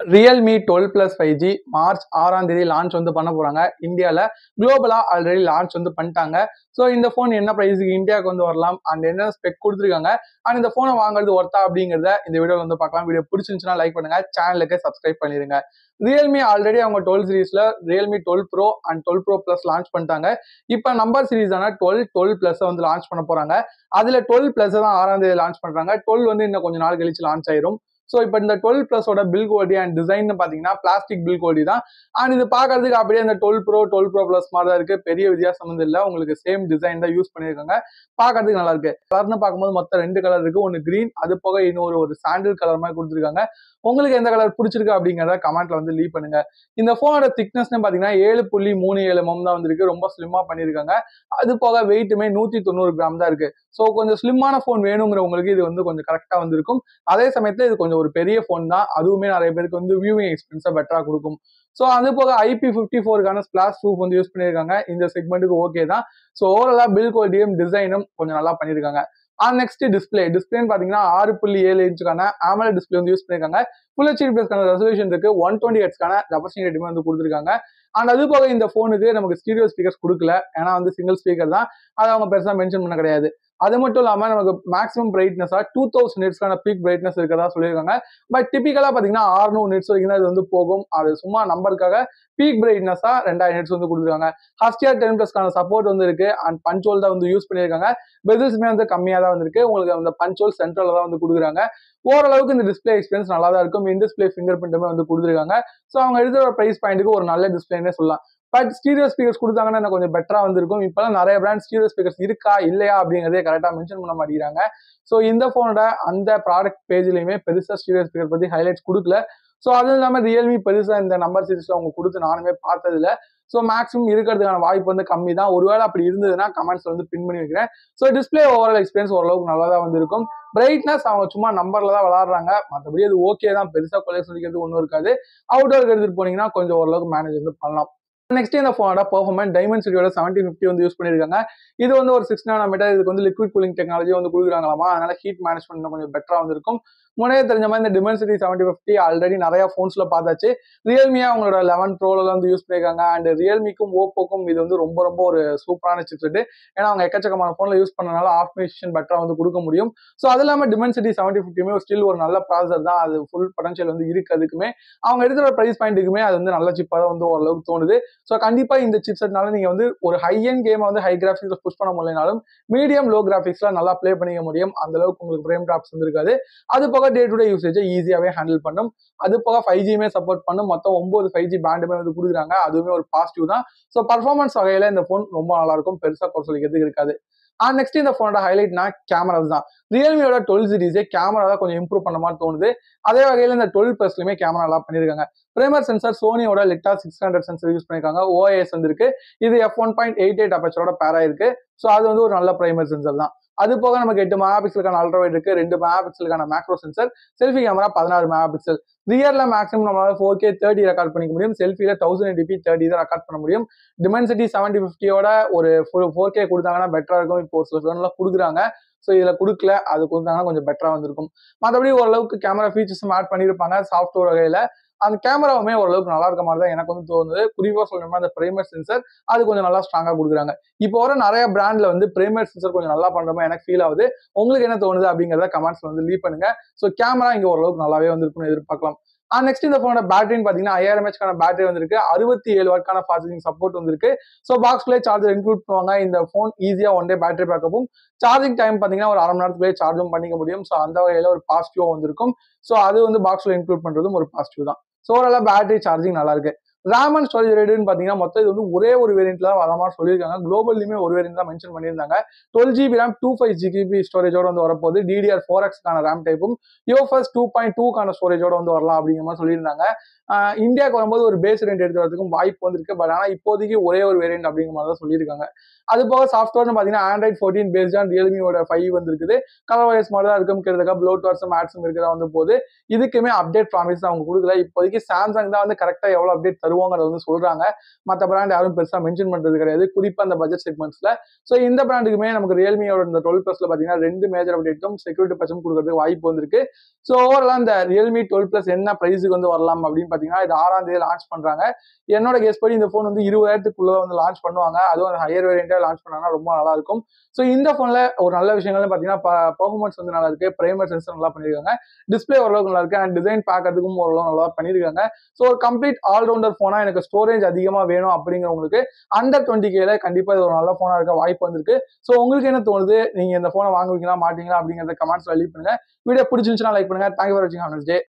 Realme twelve plus five G March ஆறாம் தேதி launch வந்து பண்ண போறாங்க இந்தியாவில் குளோபலாக ஆல்ரெடி லான்ச் வந்து பண்ணிட்டாங்க ஸோ இந்த ஃபோன் என்ன ப்ரைஸுக்கு இந்தியாவுக்கு வந்து வரலாம் அண்ட் என்ன ஸ்பெக் கொடுத்துருக்காங்க அண்ட் இந்த ஃபோனை வாங்குறது ஒர்த்தா அப்படிங்கிறத இந்த வீடியோவில் வந்து பார்க்கலாம் வீடியோ பிடிச்சிருந்துச்சுன்னா லைக் பண்ணுங்க சேனலுக்கு சப்ஸ்கிரைப் பண்ணிருங்க ரியல்மி ஆல்ரெடி அவங்க டுவெல் சீரீஸ்ல Realme twelve pro and twelve pro plus launch பண்ணிட்டாங்க இப்போ நம்பர் சீரீஸான டுவெல் டுவெல் ப்ளஸ் வந்து லான்ச் பண்ண போறாங்க அதுல டுவெல் ப்ளஸ் தான் ஆறாம் தேதி லான்ச் பண்றாங்க டுவெல் வந்து இன்னும் கொஞ்சம் நாள் கழிச்சு லான்ச் ஆயிரும் ஸோ இப்போ இந்த டுவெல் ப்ளஸோட பில் குவாலிட்டி அண்ட் டிசைன் பார்த்தீங்கன்னா பிளாஸ்டிக் பில் குவாலிட்டி தான் அண்ட் இது பார்க்கறதுக்கு அப்படியே அந்த twelve pro twelve pro plus மாதிரி தான் இருக்கு பெரிய வித்தியாசம் வந்து இல்லை உங்களுக்கு சேம் டிசைன் தான் யூஸ் பண்ணியிருக்காங்க பார்க்கறதுக்கு நல்லா இருக்கு கலர்னு பார்க்கும்போது மொத்தம் ரெண்டு கலர் இருக்கு ஒன்று கிரீன் அது போக இன்னொரு ஒரு சாண்டில் கலர் மாதிரி கொடுத்துருக்காங்க உங்களுக்கு எந்த கலர் பிடிச்சிருக்கு அப்படிங்கிறத கமெண்ட்ல வந்து லீவ் பண்ணுங்க இந்த ஃபோனோட திக்னஸ்னு பார்த்தீங்கன்னா ஏழு புள்ளி மூணு ஏழு எம் தான் வந்திருக்கு ரொம்ப ஸ்லிம்மா பண்ணியிருக்காங்க அது போக வெயிட்டுமே நூற்றி தொண்ணூறு கிராம் தான் இருக்கு ஸோ கொஞ்சம் ஸ்லிம்மான ஃபோன் வேணுங்கிறவங்களுக்கு இது வந்து கொஞ்சம் கரெக்டாக வந்திருக்கும் அதே சமயத்தில் இது கொஞ்சம் ஒரு பெரிய ஃபோன் தான் அதுவுமே நிறைய பேருக்கு வந்து வியூவிங் எக்ஸ்பீரியன்ஸை பெட்டராக கொடுக்கும் ஸோ அது போக ஐபி ஃபிஃப்டி ஃபோருக்கான ஸ்பிளாஷ் ப்ரூஃப் வந்து யூஸ் பண்ணியிருக்காங்க இந்த செக்மெண்ட்டுக்கு ஓகே தான் ஸோ ஓவராலாக பில் குவாலிட்டியும் டிசைனும் கொஞ்சம் நல்லா பண்ணியிருக்காங்க ஆன் நெக்ஸ்ட் டிஸ்பிளே டிஸ்பிளேன்னு பார்த்தீங்கன்னா ஆறு புள்ளி ஏழு இன்ச்சுக்கான ஆமல டிஸ்பிளே வந்து யூஸ் பண்ணியிருக்காங்க ஃபுல் ஹெச்டி பிளஸ்க்கான ரெசல்யூஷன் இருக்கு ஒன் டுவெண்ட்டி ஹெட்ஸ்க்கான ரெப்ரஸிங் ரேட்டுமே வந்து கொடுத்துருக்காங்க அண்ட் அது போக இந்த ஃபோனுக்கு நமக்கு ஸ்டீரியோ ஸ்பீக்கர்ஸ் கொடுக்கல ஏன்னா வந்து சிங்கிள் ஸ்பீக்கர் தான் அதை அவங்க பெருசாக மென்ஷன் பண்ண கிடையாது அது மட்டும் இல்லாமல் நமக்கு மேக்ஸிமம் பிரைட்னஸாக டூ தௌசண்ட் நிட்ஸ்க்கான பீக் பிரைட்னஸ் இருக்கிறதா சொல்லியிருக்காங்க பட் டிபிக்கலாக பார்த்தீங்கன்னா ஆறுநூறு நிட்ஸ் வரைக்கும் தான் இது வந்து போகும் அது சும்மா நம்பருக்காக பீக் பிரைட்னஸாக ரெண்டாயிரம் நிட்ஸ் வந்து கொடுத்துருக்காங்க ஹஸ்டிஆர் டென் ப்ளஸ்க்கான சப்போர்ட் வந்து இருக்கு அண்ட் பஞ்சோல் தான் வந்து யூஸ் பண்ணியிருக்காங்க பெசில்ஸுமே வந்து கம்மியாக தான் வந்திருக்கு உங்களுக்கு அந்த பஞ்சோல் சென்ட்ரலில் தான் வந்து கொடுக்குறாங்க ஓரளவுக்கு இந்த டிஸ்பிளே எக்ஸ்பீரியன்ஸ் நல்லா தான் இருக்கும் இன் டிஸ்பிளே ஃபிங்கர் பிரிண்ட்டுமே வந்து கொடுத்துருக்காங்க ஸோ அவங்க எடுத்த ப்ரைஸ் பாயிண்ட்டுக்கு ஒரு நல்ல டிஸ்பிளேனே சொல்லலாம் பட் ஸ்டீரியோ ஸ்பீக்கர்ஸ் கொடுத்தாங்கன்னா எனக்கு கொஞ்சம் பெட்டரா வந்திருக்கும் இப்பெல்லாம் நிறைய பிராண்ட் ஸ்டீரியோ ஸ்பீக்கர்ஸ் இருக்கா இல்லையா அப்படிங்கிறதே கரெக்டாக மென்ஷன் பண்ண மாட்டேங்கிறாங்க ஸோ இந்த ஃபோனோட அந்த ப்ராடக்ட் பேஜ்லையுமே பெருசாக ஸ்டீரியோ ஸ்பீக்கர் பற்றி ஹைலைட்ஸ் கொடுக்கல ஸோ அதுவும் இல்லாமல் ரியல்மி பெருசாக இந்த நம்பர் சீரிஸில் அவங்க கொடுத்து நானுமே பார்த்ததில்ல ஸோ மேக்ஸிமம் இருக்கிறதுக்கான வாய்ப்பு வந்து கம்மி தான் ஒருவேளை அப்படி இருந்ததுன்னா கமெண்ட்ஸ் வந்து பின் பண்ணி வைக்கிறேன் ஸோ டிஸ்பிளே ஓவரால் எக்ஸ்பீரியன்ஸ் ஓரளவுக்கு நல்லா தான் வந்திருக்கும் பிரைட்னஸ் அவங்க சும்மா நம்பர்ல தான் விளாடுறாங்க மற்றபடி அது ஓகே தான் பெருசாக கொலை சொல்லிக்கிறது ஒன்றும் இருக்காது அவுட்டோருக்கு எடுத்துட்டு போனீங்கன்னா கொஞ்சம் ஓரளவுக்கு மேனேஜ் வந்து பண்ணலாம் நெக்ஸ்ட் இந்த ஃபோனோட பர்ஃபார்மன்ஸ் டைமண்ட் சிட்டியோட செவன்டி ஃபிஃப்டி வந்து யூஸ் பண்ணியிருக்காங்க இது வந்து ஒரு சிக்ஸ் மீட்டர் இதுக்கு வந்து லிக்விட் கூலிங் டெக்னாலஜி வந்து கொடுக்குறாங்களாமா அதனால ஹீட் மேனேஜ்மெண்ட் கொஞ்சம் பெட்டரா வந்திருக்கும் முன்னே தெரிஞ்ச மாதிரி இந்த டிமென்சிட்டி செவன்டி ஃபிஃப்டி ஆல்ரெடி நிறைய ஃபோன்ஸ்ல பார்த்தாச்சு ரியல்மியா அவங்களோட லெவன் ப்ரோல வந்து யூஸ் பண்ணியிருக்காங்க அண்ட் ரியல்மிக்கும் ஓப்போக்கும் இது வந்து ரொம்ப ரொம்ப ஒரு சூப்பரான சிப்செட் ஏன்னா அவங்க எக்கச்சக்கமான ஃபோன்ல யூஸ் பண்ணனால ஆப்டிமைசேஷன் பெட்டரா வந்து கொடுக்க முடியும் ஸோ அது இல்லாமல் டிமென்சிட்டி செவன்டி ஃபிஃப்டியுமே ஸ்டில் ஒரு நல்ல ப்ராசர் தான் அது ஃபுல் பொட்டன்ஷியல் வந்து இருக்கு அதுக்குமே அவங்க எடுக்கிற ப்ரைஸ் பாயிண்ட்டுக்குமே அது வந்து நல்ல சிப்பாக தான் வந்து ஓரளவுக்கு தோணுது ஸோ கண்டிப்பா இந்த சிப்செட்னால நீங்க வந்து ஒரு ஹை அண்ட் கேமை வந்து ஹை கிராஃபிக்ஸ்ல புஷ் பண்ண முடியலனாலும் மீடியம் லோ கிராஃபிக்ஸ்ல நல்லா ப்ளே பண்ணிக்க முடியும் அந்த அளவுக்கு உங்களுக்கு ஃப்ரேம் ட்ராப்ஸ் வந்து இருக்காது அது போக டே டு டே யூசேஜை ஈஸியாவே ஹேண்டில் பண்ணும் அது போக ஃபைவ் ஜியுமே சப்போர்ட் பண்ணும் மொத்தம் ஒன்பது ஃபைவ் ஜி பேண்டுமே வந்து கொடுக்குறாங்க அதுவுமே ஒரு பாசிட்டிவ் தான் ஸோ பர்ஃபார்மன்ஸ் வகையில இந்த ஃபோன் ரொம்ப நல்லா இருக்கும் பெருசா குறை சொல்லிக்கிறதுக்கு இருக்காது அண்ட் நெக்ஸ்ட் இந்த ஃபோனோட ஹைலைட்னா கேமராஸ் தான் ரியல்மியோட டுவெல் சீரிஸே கேமரா தான் கொஞ்சம் இம்ப்ரூவ் பண்ண மாதிரி தோணுது அதே வகையில் இந்த டுவெல் ப்ளஸ்லையுமே கேமரா நல்லா பண்ணியிருக்காங்க பிரைமர் சென்சார் சோனியோட லிட்டா சிக்ஸ் ஹண்ட்ரட் சென்சர் யூஸ் பண்ணியிருக்காங்க ஓஎஸ் வந்திருக்கு இது F one point eight eight அப்பச்சரோட பேரா இருக்கு ஸோ அது வந்து ஒரு நல்ல பிரைமர் சென்சர் தான் அது போக நமக்கு எட்டு மெகா பிக்சலுக்கான அல்ட்ராவைட் இருக்கு ரெண்டு மெகா பிக்சலுக்கான மேக்ரோ சென்சர் செல்ஃபி கேமரா பதினாறு மெகா பிக்சல் ரியர்ல மேக்ஸிமம் நம்மளால ஃபோர் கே தேர்ட்டி ரெக்கார்ட் பண்ணிக்க முடியும் செல்ஃபில தௌசண்ட் எயிட்டி தேர்ட்டி தான் ரெக்கார்ட் பண்ண முடியும் டிமென்சிட்டி செவன்டி ஃபிஃப்டியோட ஒரு ஃபோர் கே கொடுத்தாங்கன்னா பெட்டரா இருக்கும் இப்போ ஒரு சில ஃபோன்லாம் கொடுக்குறாங்க ஸோ இதில் கொடுக்கல அது கொடுத்தாங்கன்னா கொஞ்சம் பெட்டராக வந்திருக்கும் மற்றபடி ஓரளவுக்கு கேமரா ஃபீச்சர்ஸும் ஆட் பண்ணியிருப்பாங்க சாஃப்ட்வேர் வகையில் அந்த கேமராவுமே ஓரளவுக்கு நல்லா இருக்க மாதிரி தான் எனக்கு வந்து தோணுது குறிப்பாக சொல்லணும்னா அந்த பிரைமர் சென்சர் அது கொஞ்சம் நல்லா ஸ்ட்ராங்காக கொடுக்குறாங்க இப்போ வர நிறைய பிராண்ட்ல வந்து பிரைமர் சென்சர் கொஞ்சம் நல்லா பண்ற மாதிரி எனக்கு ஃபீல் ஆகுது உங்களுக்கு என்ன தோணுது அப்படிங்கிறத கமெண்ட்ஸ்ல வந்து லீவ் பண்ணுங்க ஸோ கேமரா இங்கே ஓரளவுக்கு நல்லாவே வந்திருக்கும்னு எதிர்பார்க்கலாம் நெக்ஸ்ட் இந்த ஃபோனோட பேட்டரின்னு பார்த்தீங்கன்னா ஐயாயிரம் ஹெச்க்கான பேட்டரி வந்திருக்கு அறுபத்தி ஏழு வாட்கான ஃபாஸ்டிங் சப்போர்ட் வந்திருக்கு ஸோ பாக்ஸ்லேயே சார்ஜர் இன்க்ளூட் பண்ணுவாங்க இந்த ஃபோன் ஈஸியாக ஒன் டே பேட்டரி பேக்கப்பும் சார்ஜிங் டைம் பார்த்தீங்கன்னா ஒரு அரை மணி நேரத்துக்குள்ளே சார்ஜும் பண்ணிக்க முடியும் ஸோ அந்த வகையில் ஒரு பாசிட்டிவாக வந்திருக்கும் ஸோ அது வந்து பாக்ஸில் இன்க்ளூட் பண்ணுறதும் ஒரு பாசிட்டிவ் தான் ஸோ ஓரளவு பேட்டரி சார்ஜிங் நல்லா இருக்கு ரேம் அண்ட் ஸ்டோரேஜ் ரேட்டுன்னு பார்த்தீங்கன்னா மொத்தம் இது வந்து ஒரே ஒரு வேரியன்ட்ல தான் வர மாதிரி சொல்லியிருக்காங்க குளோபல்லையுமே ஒரு வேரியன்ட் தான் மென்ஷன் பண்ணியிருந்தாங்க twelve GB RAM two five GB ஸ்டோரேஜோட வந்து வரப்போகுது டிடிஆர் ஃபோர் எக்ஸ்க்கான ரேம் டைப்பும் யோஃபஸ் டூ பாயிண்ட் டூக்கான ஸ்டோரேஜோட வந்து வரலாம் அப்படிங்கிற மாதிரி சொல்லியிருந்தாங்க இந்தியாவுக்கு வரும்போது ஒரு பேஸ் வேரியன்ட் எடுத்து வரதுக்கும் வாய்ப்பு வந்திருக்கு பட் ஆனால் இப்போதைக்கு ஒரே ஒரு வேரியன்ட் அப்படிங்கிற மாதிரி தான் சொல்லியிருக்காங்க அது போக சாஃப்ட்வேர்னு பார்த்தீங்கன்னா ஆண்ட்ராய்ட் ஃபோர்டீன் பேஸ்ட் ஆன் ரியல்மியோட ஃபைவ் வந்துருக்குது கலர் வைஸ் மாதிரி தான் இருக்கும் கிட்டத்தட்ட ப்ளூட் வாட்ஸும் ஆட்ஸும் இருக்கிறதா வந்து போது இதுக்குமே அப்டேட் ப்ராமிஸ் அவங்க கொடுக்கல இப்போதைக்கு சாம்சங் தான் வந்து கரெக்டாக எவ்வளோ அப்டேட் தரும் தருவோங்கிறத வந்து சொல்றாங்க மற்ற பிராண்ட் யாரும் பெருசா மென்ஷன் பண்றது கிடையாது குறிப்பா அந்த பட்ஜெட் செக்மெண்ட்ஸ்ல ஸோ இந்த பிராண்டுக்குமே நமக்கு ரியல்மியோட இந்த டுவெல் ப்ளஸ்ல பாத்தீங்கன்னா ரெண்டு மேஜர் அப்டேட்டும் செக்யூரிட்டி பட்சம் கொடுக்கறதுக்கு வாய்ப்பு வந்திருக்கு ஸோ ஓவராலா இந்த ரியல்மி டுவெல் ப்ளஸ் என்ன பிரைஸுக்கு வந்து வரலாம் அப்படின்னு பாத்தீங்கன்னா இது ஆறாம் தேதி லான்ச் பண்றாங்க என்னோட கெஸ் படி இந்த ஃபோன் வந்து இருபதாயிரத்துக்குள்ள வந்து லான்ச் பண்ணுவாங்க அதுவும் ஹையர் வேரியண்டா லான்ச் பண்ணாங்கன்னா ரொம்ப நல்லா இருக்கும் ஸோ இந்த ஃபோன்ல ஒரு நல்ல விஷயங்கள் பாத்தீங்கன்னா பர்ஃபார்மன்ஸ் வந்து நல்லா இருக்கு பிரைமர் சென்சர் நல்லா பண்ணிருக்காங்க டிஸ்பிளே ஓரளவுக்கு நல்லா இருக்கு அண்ட் டிசைன் பார்க்கறதுக்கும் ஓரளவு நல்லா பண்ணிருக்காங்க ஸோ ஒரு கம்ப்ளீட் ஆல்ரவுண்டர் போனா எனக்கு ஸ்டோரேஜ் அதிகமா வேணும் அப்படிங்கிறவங்களுக்கு அண்டர் டுவெண்ட்டி கேல கண்டிப்பா இது ஒரு நல்ல போனா இருக்க வாய்ப்பு வந்திருக்கு ஸோ உங்களுக்கு என்ன தோணுது நீங்க இந்த போனை வாங்குவீங்களா மாட்டீங்களா அப்படிங்கறத கமெண்ட்ஸ் லீவ் பண்ணுங்க வீடியோ பிடிச்சிருந்துச்சுன்னா லைக் பண்ணுங்க தேங்க்யூ ஃபார் வாட்சிங் டே